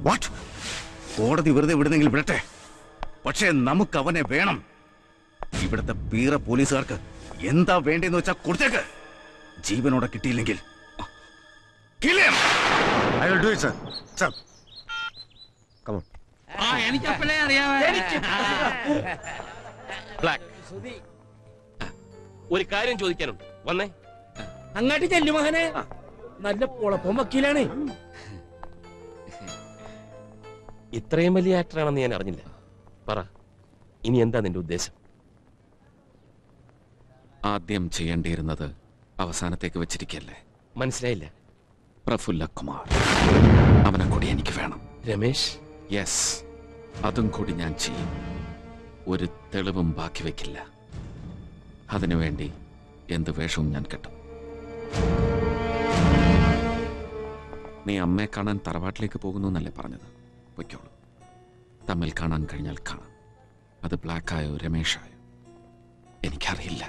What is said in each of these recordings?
What കോടതി വെറുതെ വിടുന്നെങ്കിൽ വിടട്ടെ പക്ഷേ നമുക്ക് അവനെ വേണം ഇവിടുത്തെ പീറ പോലീസുകാർക്ക് എന്താ വേണ്ടെന്ന് വെച്ചാ കൊടുത്തേക്ക് ജീവനോടെ കിട്ടിയില്ലെങ്കിൽ kill him. I will do it, sir. Sir. Come on. ആ എനിക്കപ്പലേ അറിയാമേ ബ്ലാക്ക് ഒരു കാര്യം ചോദിക്കാനുണ്ട് വന്നേ അങ്ങാട്ട് ചെല്ലു മകനെ നല്ല പൊളപ്പം വക്കീലാണ് ഇത്രയും വലിയ ആക്ടറാണെന്ന് ഞാൻ അറിഞ്ഞില്ല പറ ഇനി എന്താ നിന്റെ ഉദ്ദേശം ആദ്യം ചെയ്യേണ്ടിയിരുന്നത് അവസാനത്തേക്ക് വെച്ചിരിക്കല്ലേ മനസ്സിലായില്ല പ്രഫുല്ല കുമാർ അവനെ കൂടി എനിക്ക് വേണം രമേശ് യെസ് അതും കൂടി ഞാൻ ചെയ്യും ഒരു തെളിവും ബാക്കി വെക്കില്ല അതിനുവേണ്ടി എന്ത് വേഷവും ഞാൻ കെട്ടും നീ അമ്മയെ കാണാൻ തറവാട്ടിലേക്ക് പോകുന്നു എന്നല്ലേ പറഞ്ഞത് പൊയ്ക്കോളൂ തമ്മിൽ കാണാൻ കഴിഞ്ഞാൽ കാണാം അത് ബ്ലാക്കായോ രമേഷായോ എനിക്കറിയില്ല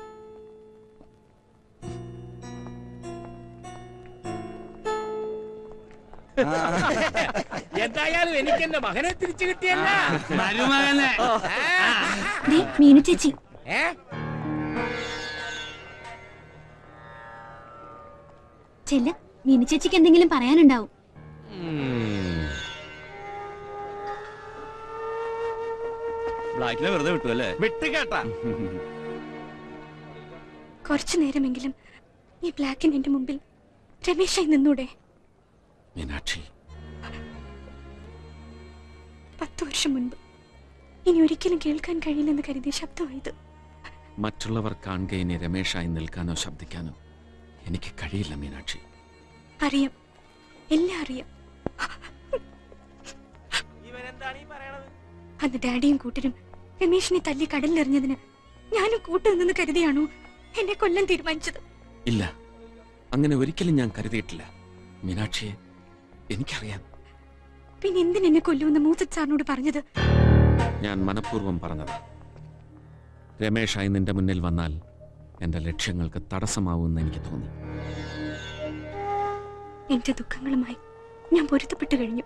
എന്തായാലും എനിക്ക് എന്റെ മകനെ തിരിച്ചു കിട്ടിയല്ല മരുമകനെ ദേ, മീനു ചേച്ചി ഏ ചെല്ല മീനു ചേച്ചിക്ക് എന്തെങ്കിലും പറയാനുണ്ടാവും ബ്ലാക്കിനെ വെറുതെ വിട്ടു അല്ലേ വിട്ട് കേട്ടാ കുറച്ചു നേരമെങ്കിലും ഈ ബ്ലാക്കിന് എന്റെ മുമ്പിൽ രമേശായി നിന്നൂടെ മീനാക്ഷി പത്ത് വർഷം മുൻപ് ഇനി ഒരിക്കലും കേൾക്കാൻ കഴിയില്ലെന്ന് കരുതിയ ശബ്ദമായത് മറ്റുള്ളവർ കാണുക ഇനി രമേഷായി നിൽക്കാനോ ശബ്ദിക്കാനോ എനിക്ക് കഴിയില്ല മീനാക്ഷി അറിയാം എല്ലാം അറിയാം അന്ന് ഡാഡിയും കൂട്ടരും രമേശിനെ തല്ലി കടലിലെറിഞ്ഞതിന് ഞാനും കൂട്ടുനിന്ന് കരുതിയാണോ എന്നെ കൊല്ലാൻ തീരുമാനിച്ചത് ഇല്ല അങ്ങനെ ഒരിക്കലും ഞാൻ കരുതിയിട്ടില്ല മീനാക്ഷിയെ എനിക്കറിയാം പിന്നെ എന്തിനെന്നെ കൊല്ലുമെന്ന് മൂസത് സാറിനോട് പറഞ്ഞത് ഞാൻ മനഃപൂർവ്വം പറഞ്ഞത് രമേഷായി നിന്റെ മുന്നിൽ വന്നാൽ എന്റെ ലക്ഷ്യങ്ങൾക്ക് തടസ്സമാവുമെന്ന് എനിക്ക് തോന്നി എന്റെ ദുഃഖങ്ങളുമായി ഞാൻ പൊരുത്തപ്പെട്ടു കഴിഞ്ഞു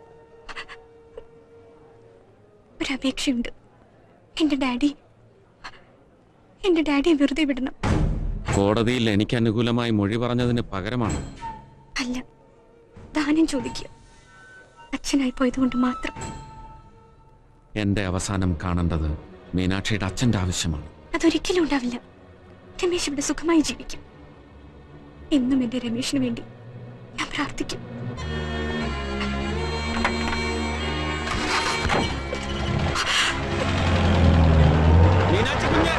ഒരപേക്ഷയുണ്ട് എന്റെ ഡാഡി എന്റെ ഡാഡിയെ വെറുതെ വിടണം കോടതിയിൽ എനിക്ക് അനുകൂലമായി മൊഴി പറഞ്ഞതിന് പകരമാണ് അല്ല ദാനം ചോദിക്കുക അച്ഛനായി പോയതുകൊണ്ട് മാത്രം എന്റെ അവസാനം കാണേണ്ടത് മീനാക്ഷിയുടെ അച്ഛന്റെ ആവശ്യമാണ് അതൊരിക്കലും ഉണ്ടാവില്ല രമേശ് ഇവിടെ സുഖമായി ജീവിക്കും എന്നും എന്റെ രമേശിന് വേണ്ടി ഞാൻ പ്രാർത്ഥിക്കും മീനാക്ഷി കുഞ്ഞ്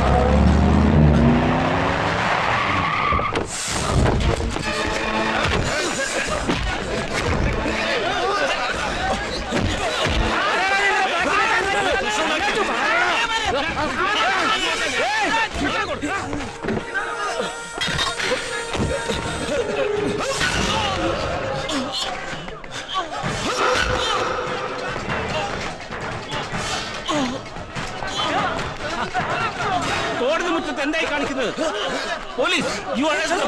കോടതി മുറ്റത്ത് എന്തായി കാണിക്കുന്നത് പോലീസ് യു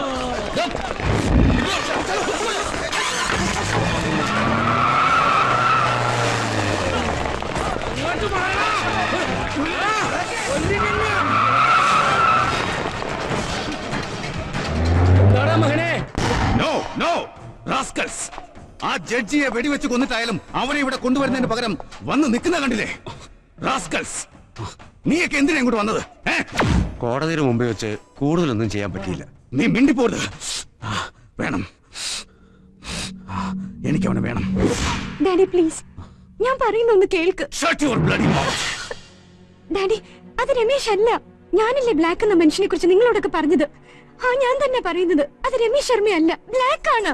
എന്താടാ മകനെ നോ നോ റാസ്കൽസ് ആ ജഡ്ജിയെ വെടിവെച്ച് കൊന്നിട്ടായാലും അവനെ ഇവിടെ കൊണ്ടുവരുന്നതിന് പകരം വന്ന് നിൽക്കുന്ന കണ്ടില്ലേ റാസ്കൽസ് നീയൊക്കെ എന്തിനാ ഇങ്ങോട്ട് വന്നത് ഏ? കോടതിയുടെ മുമ്പിൽ വെച്ച് കൂടുതലൊന്നും ചെയ്യാൻ പറ്റിയില്ല നീ മിണ്ടിപ്പോരുത് ആ, വേണം ആ, എനിക്ക് അവനെ വേണം ഡാഡി പ്ലീസ് ഞാൻ പറയുന്ന ഒന്ന് കേൾക്ക് shut your bloody mouth daddy അത് രമേശ് അല്ല ഞാനല്ലേ ബ്ലാക്ക് എന്ന മനുഷ്യനെ കുറിച്ച് നിങ്ങളോടൊക്കെ പറഞ്ഞത് ആ ഞാൻ തന്നെ പറയുന്നത് അത് രമേശ് ശർമ്മയല്ല ബ്ലാക്ക് ആണ്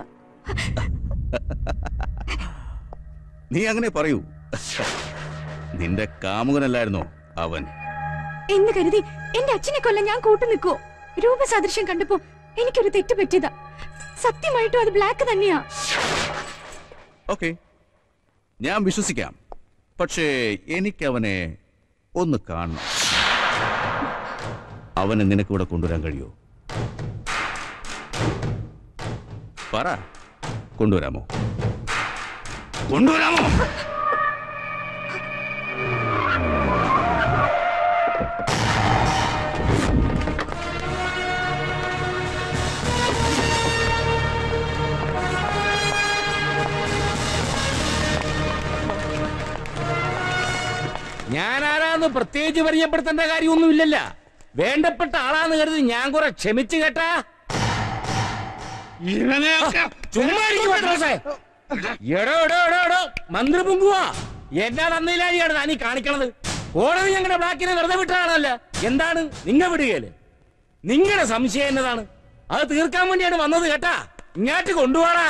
നീ അങ്ങനെ പറയൂ നിന്റെ കാമുകനല്ലായിരുന്നോ അവൻ എന്ന് കരുതി എന്റെ അച്ഛനെ കൊല്ലാൻ ഞാൻ കൂട്ടു നിൽക്കുവോ രൂപസാദൃശ്യം കണ്ടപ്പോ എനിക്കൊരു തെറ്റ് പറ്റിയതാ സത്യമായിട്ടും അത് ബ്ലാക്ക് തന്നെയാ ഓക്കെ ഞാൻ വിശ്വസിക്കാം പക്ഷേ എനിക്ക് അവനെ ഒന്ന് കാണണം അവനെ നിനക്ക് ഇവിടെ കൊണ്ടുവരാൻ കഴിയോ പറ കൊണ്ടുവരാമോ കൊണ്ടുവരാമോ ഞാനാരാന്ന് പ്രത്യേകിച്ച് പരിചയപ്പെടുത്തേണ്ട കാര്യമൊന്നുമില്ലല്ല വേണ്ടപ്പെട്ട ആളാന്ന് കരുതി ഞാൻ കുറെ ക്ഷമിച്ചു കേട്ടാ ചുമ്മാ ഇരിക്ക് പത്രോസേ. എടോ എടോ എടോ എടോ മന്ത്രി പൊങ്കുവാ എന്നാ തന്നില്ലാഴിയാണ് താനീ കാണിക്കണത് കോടതി ഞങ്ങളുടെ ബ്ലാക്കിനെ വെറുതെ വിട്ടാണല്ല എന്താണ് നിങ്ങ വിടുകയല്ലേ നിങ്ങളുടെ സംശയം എന്നതാണ് അത് തീർക്കാൻ വേണ്ടിയാണ് വന്നത് കേട്ടാ ഇങ്ങോട്ട് കൊണ്ടുപോടാ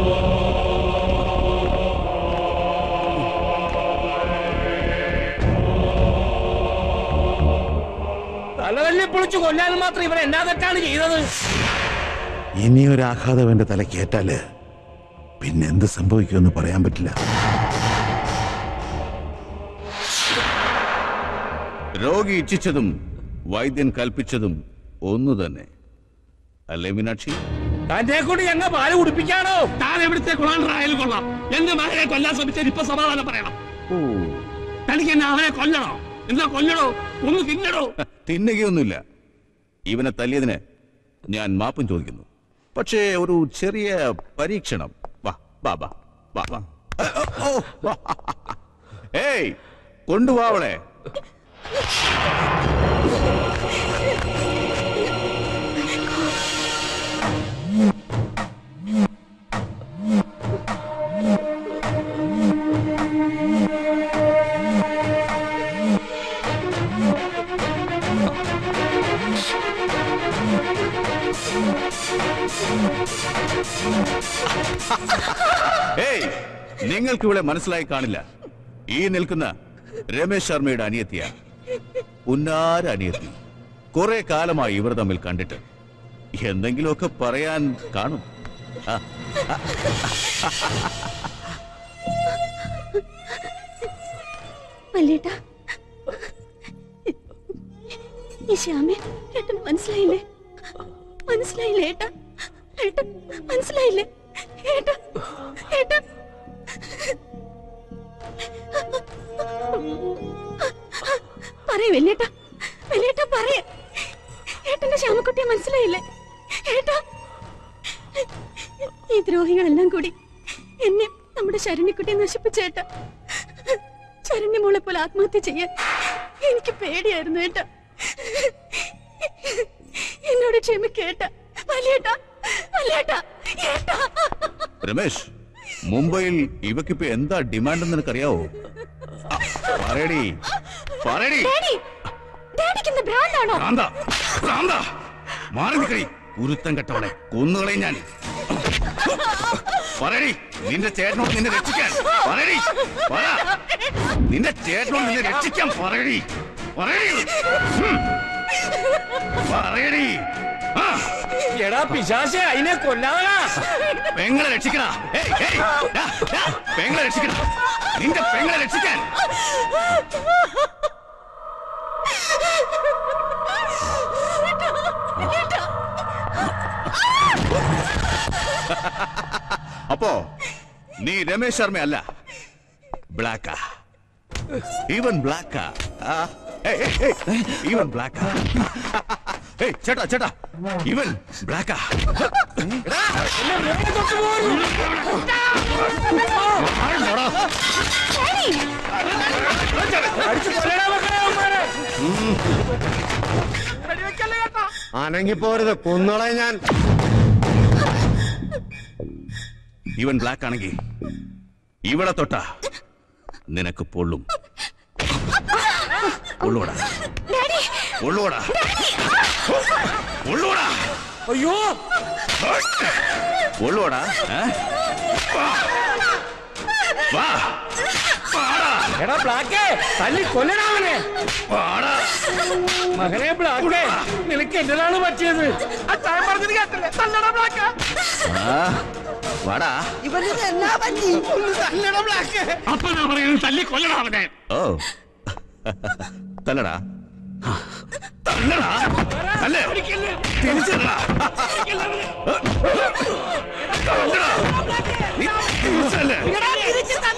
തലതല്ലി പൊളിച്ചു കൊല്ലാൻ മാത്രം ഇവരെ എന്നാ തെറ്റാണ് ചെയ്തത് ഇനിയൊരു ആഘാതം എന്റെ തലക്കേറ്റാല് പിന്നെ എന്ത് സംഭവിക്കുമെന്ന് പറയാൻ പറ്റില്ല രോഗി ഇച്ഛിച്ചതും വൈദ്യൻ കൽപ്പിച്ചതും ഒന്നു തന്നെ അല്ലേ മീനാക്ഷി തന്റെ കൂടി ഞങ്ങൾ പാല് കുടിപ്പിക്കാണോ താൻ എവിടുത്തെ കൊള്ളാണ്ടായാലും കൊള്ളാം എന്റെ മകനെ കൊല്ലാൻ ശ്രമിച്ചാൽ ഇപ്പൊ സമാധാനം പറയണം തനിക്ക് എന്നെ അവനെ കൊല്ലണോ എന്താ കൊല്ലണോ ഒന്ന് തിന്നടോ തിന്നുകയൊന്നുമില്ല ഇവനെ തല്ലിയതിന് ഞാൻ മാപ്പും ചോദിക്കുന്നു പക്ഷേ ഒരു ചെറിയ പരീക്ഷണം വാ വാ വാ വാ വാ ഓ, വാ. ഏയ് കൊണ്ടുവാ അവളെ ഏയ് നിങ്ങൾക്ക് ഇവിടെ മനസ്സിലായി കാണില്ല ഈ നിൽക്കുന്ന രമേശ് ശർമ്മയുടെ അനിയത്തിയ ഉന്നാര അനിയത്തി കുറെ കാലമായി ഇവർ തമ്മിൽ കണ്ടിട്ട് എന്തെങ്കിലുമൊക്കെ പറയാൻ കാണും ആ, മല്ലേട്ട ഈ ശ്യാമെ ഏട്ടന് മനസ്സിലായില്ലേ മനസ്സിലായില്ലേ ഏട്ടാ ഏട്ടൻ മനസ്സിലായില്ലേ ഏട്ടാ ഏട്ടാ പറയ വെല്ലേട്ട വെല്ലേട്ട പറയ ഏട്ടന്റെ ശ്യാമക്കുട്ടിയെ മനസ്സിലായില്ലേ ഏട്ടാ ഈ ദ്രോഹികളെല്ലാം കൂടി എന്നെ നമ്മുടെ ശരണ്യക്കുട്ടിയെ നശിപ്പിച്ചേട്ട ശരണ്യമോളെ പോലെ ആത്മഹത്യ ചെയ്യാൻ എനിക്ക് പേടിയായിരുന്നു ഏട്ടാ എന്നോട് ക്ഷമിക്കേട്ട വലിയേട്ട വലിയേട്ട ഏട്ടാ രമേശ് മുംബൈയിൽ ഇവക്കിപ്പോ എന്താ ഡിമാൻഡ് എന്ന് നിനക്കറിയാവോ ആ, പറയടി പറയടി ഡാഡി ഡാഡിക്ക് എന്താ ഭ്രാന്താണോ ഭ്രാന്ത ഭ്രാന്ത മാറി നിൽക്കടി കുരുത്തം കെട്ടവളെ കൊന്നുകളയും ഞാൻ പറയടി നിന്റെ ചേട്ടനോട് നിന്നെ രക്ഷിക്കാൻ പറയടി പറ നിന്റെ ചേട്ടനോട് നിന്നെ രക്ഷിക്കാൻ പറയടി പറയടി ഉം. പറയടി ആ എടാ പിശാശെ അതിനെ കൊല്ലാതാ പെങ്ങളെ രക്ഷിക്കണ ഏയ്, ഏയ്, ഡാ, ഡാ, പെങ്ങളെ രക്ഷിക്കണ നിന്റെ പെങ്ങളെ രക്ഷിക്കാൻ അപ്പോ നീ രമേശ് ശർമ്മ അല്ല ബ്ലാക്കാ ഈവൻ ബ്ലാക്കാ ഈവൻ ബ്ലാക്കാ ഏയ് ചേട്ടാ ചേട്ടാ ഇവൻ ബ്ലാക്കാ അടിച്ചു കൊല്ലടാ മക്കളെ അവന്മാരെ. അനങ്ങിപ്പോരുത് കുന്നോളെ ഞാൻ ഇവൻ ബ്ലാക്ക് ആണെങ്കിൽ ഇവിടെ തൊട്ട നിനക്ക് പൊള്ളും പൊള്ളൂടാ പൊള്ളൂടാ പൊള്ളൂടാ അയ്യോ പൊള്ളൂടാ ഏ? വാ. വാ വാടാ എടാ ബ്ലാക്കേ തല്ലി കൊല്ലടാ അവനെ വാടാ മകനെ ബ്ലാക്കേ നിനക്ക് എന്നതാണ് പറ്റിയത് ആ താൻ പറഞ്ഞത് കേട്ടില്ലേ തല്ലടാ ബ്ലാക്ക ആ, വാടാ തല്ലടാ ബ്ലാക്കേ അപ്പൊ ഞാൻ പറയുന്നത് തല്ലി കൊല്ലണം അവനെ ഓ തല്ലടാ തല്ലടാ തല്ലേ തിരിച്ചല്ലടാ തല്ലടാ നീ തിരിച്ചല്ലേ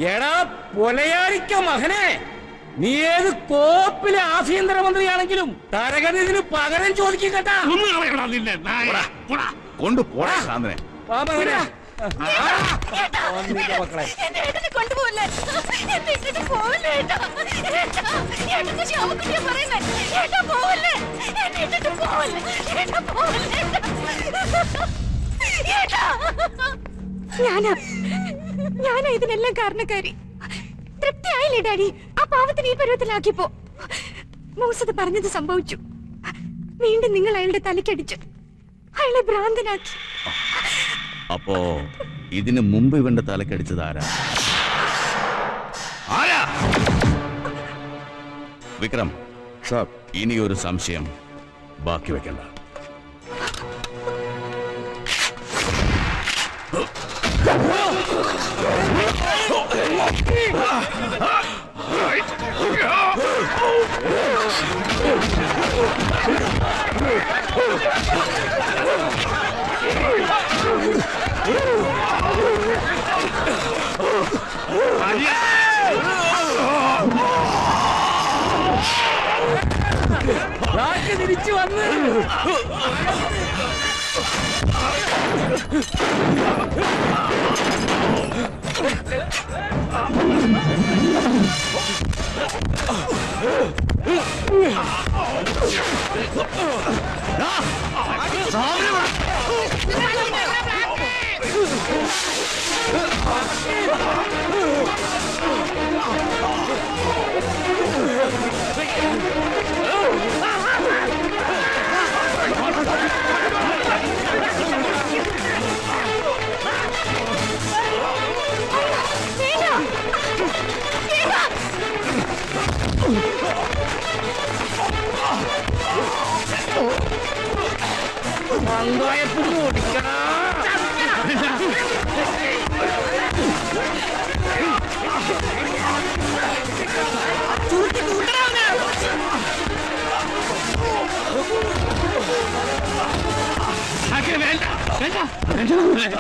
എടാ പൊലയാളിക്ക മകനെ നീ ഏത് കോപ്പിലെ ആഭ്യന്തരമന്ത്രിയാണെങ്കിലും തരകതിന് പകരം ചോദിക്കും കേട്ടാ ഒന്ന് കളയടാ നിന്നെ നായ. പോടാ. കൊണ്ടു പോടാ ശാന്തനെ വാ മകനെ. ആ, വന്നില്ല മക്കളെ എന്റെ ഏട്ടനെ കൊണ്ടുപോകല്ലേ എന്നെ ഇട്ടിട്ട് പോവല്ലേ ഏട്ടാ ഏട്ടാ ഏട്ടന് ശ്യാമക്കുട്ടിയെ പറയുന്നേ ഏട്ടാ പോവല്ലേ എന്നെ ഇട്ടിട്ട് പോവല്ലേ ഏട്ടാ പോവല്ലേ ഏട്ടാ ഞാനാ ഞാനാ ഇതിനെല്ലാം കാരണക്കാരി തൃപ്തിയായില്ലേ ഡാഡി ആ പാവത്തിന് ഈ പരുവത്തിലാക്കിയപ്പോ മൂസത് പറഞ്ഞത് സംഭവിച്ചു വീണ്ടും നിങ്ങൾ അയാളുടെ തലക്കടിച്ചു അയാളെ ഭ്രാന്തനാക്കി അപ്പോ ഇതിന് മുമ്പ് ഇവന്റെ തലക്കടിച്ചത് ആരാ ആരാ വിക്രം സാർ ഇനി ഒരു സംശയം ബാക്കി വെക്കണ്ട ബ്ലാക്ക് തിരിച്ചു വന്ന് മങ്കായപ്പുറത്ത് ഓടിക്കണ ആക്കെ വേണ്ട വേണ്ട വേണ്ട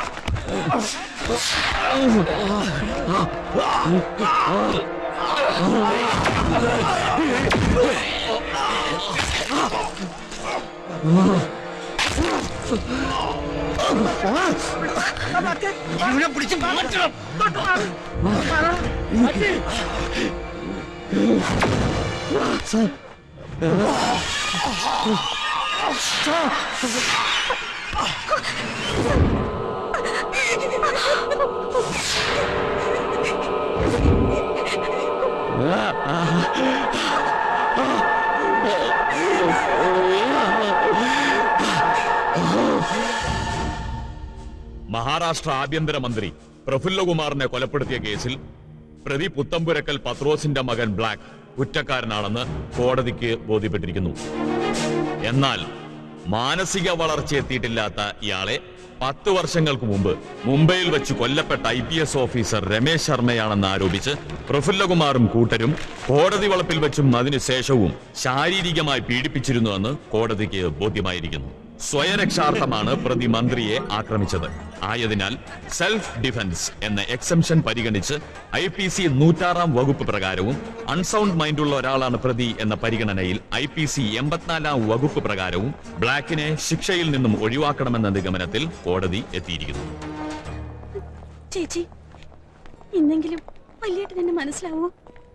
മഹാരാഷ്ട്ര ആഭ്യന്തരമന്ത്രി പ്രഫുല്ലകുമാറിനെ കൊലപ്പെടുത്തിയ കേസിൽ പ്രതി പുത്തമ്പുരക്കൽ പത്രോസിന്റെ മകൻ ബ്ലാക്ക് കുറ്റക്കാരനാണെന്ന് കോടതിക്ക് ബോധ്യപ്പെട്ടിരിക്കുന്നു എന്നാൽ മാനസിക വളർച്ച എത്തിയിട്ടില്ലാത്ത ഇയാളെ പത്ത് വർഷങ്ങൾക്ക് മുമ്പ് മുംബൈയിൽ വെച്ച് കൊല്ലപ്പെട്ട I P S officer Ramesh ശർമ്മയാണെന്ന് ആരോപിച്ച് പ്രഫുല്ലകുമാറും കൂട്ടരും കോടതി വളപ്പിൽ വെച്ചും അതിനുശേഷവും ശാരീരികമായി പീഡിപ്പിച്ചിരുന്നുവെന്ന് കോടതിക്ക് ബോധ്യമായിരിക്കുന്നു സ്വയരക്ഷാർത്ഥമാണ് പ്രതി മന്ത്രിയെ ആക്രമിച്ചത് ആയതിനാൽ സെൽഫ് ഡിഫൻസ് എന്ന എക്സംഷൻ പരിഗണിച്ച് ഐ പി സി നൂറ്റാറാം വകുപ്പ് പ്രകാരവും അൺസൗണ്ട് മൈൻഡുള്ള ഒരാളാണ് പ്രതി എന്ന പരിഗണനയിൽ ഐ പി സി എൺപത്തിനാലാം വകുപ്പ് പ്രകാരവും ബ്ലാക്കിനെ ശിക്ഷയിൽ നിന്നും ഒഴിവാക്കണമെന്ന നിഗമനത്തിൽ കോടതി എത്തിയിരിക്കുന്നു ചേച്ചി ഇന്നെങ്കിലും വലിയായിട്ട് തന്നെ മനസ്സിലാവോ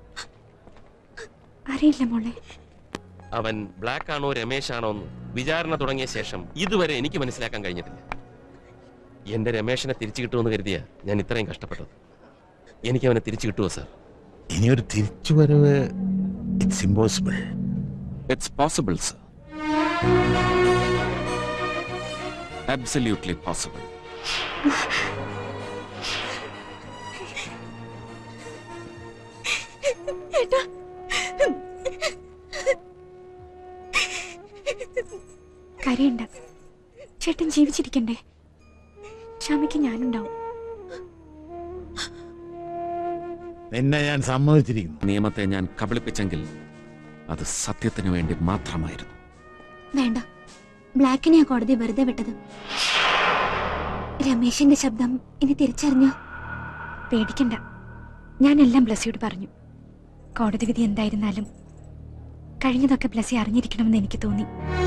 അറിയില്ല മോളെ അവൻ ബ്ലാക്ക് ആണോ രമേശ് ആണോ എന്ന് വിചാരണ തുടങ്ങിയ ശേഷം ഇതുവരെ എനിക്ക് മനസ്സിലാക്കാൻ കഴിഞ്ഞിട്ടില്ല എന്റെ രമേശനെ തിരിച്ചു കിട്ടുമെന്ന് കരുതിയാ ഞാൻ ഇത്രയും കഷ്ടപ്പെട്ടത് എനിക്ക് അവനെ തിരിച്ചു കിട്ടുമോ സാർ ഇനിയൊരു തിരിച്ചുവരവ് it's impossible it's possible sir absolutely possible ഏട്ടാ കരയണ്ട ചേട്ടൻ ജീവിച്ചിരിക്കണ്ടേ ക്ഷമയ്ക്ക് ഞാനുണ്ടാവും നിന്നെ ഞാൻ സമ്മതിച്ചിരിക്കുന്നു നിയമത്തെ ഞാൻ കബളിപ്പിച്ചെങ്കിൽ അത് സത്യത്തിനു വേണ്ടി മാത്രമായിരുന്നു വേണ്ട ബ്ലാക്കിനെയാ കോടതി വെറുതെ വിട്ടത് രമേശിന്റെ ശബ്ദം ഇനി തിരിച്ചറിഞ്ഞോ പേടിക്കണ്ട ഞാൻ എല്ലാം ബ്ലസ്സിയോട് പറഞ്ഞു കോടതി വിധി എന്തായിരുന്നാലും കഴിഞ്ഞതൊക്കെ ബ്ലസ്സി അറിഞ്ഞിരിക്കണമെന്ന് എനിക്ക് തോന്നി